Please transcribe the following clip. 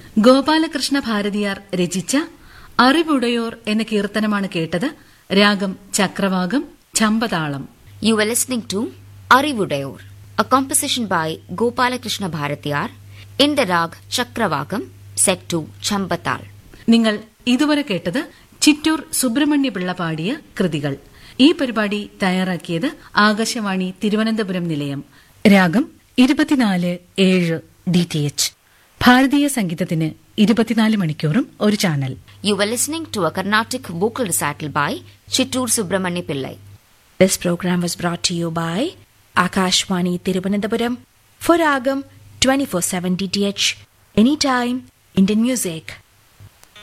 ഗോപാലകൃഷ്ണ ഭാരതിയാർ രചിച്ച അറിവുടയോർ എന്ന കീർത്തനമാണ് കേട്ടത് രാഗം ചക്രവാകം ചമ്പതാളം You were listening to Arivudayor, a composition by Gopalakrishna Bharatiyar in the rag Chakravakam, set to Chambatal. നിങ്ങൾ ഇതുവരെ കേട്ടത് ചിറ്റൂർ സുബ്രഹ്മണ്യ പിള്ള പാടിയ കൃതികൾ ഈ പരിപാടി തയ്യാറാക്കിയത് ആകാശവാണി തിരുവനന്തപുരം നിലയം രാഗം ഇരുപത്തിനാല് ഏഴ് ഡി ടി എച്ച് ഭാരതീയ സംഗീതത്തിന് ഇരുപത്തിനാല് മണിക്കൂറും ഒരു channel You were listening to a Carnatic vocal recital by Chittur Subramanya Pillai. This program was brought to you by Akashwani Tiruvananthapuram for Ragam 24/7 DTH anytime Indian music.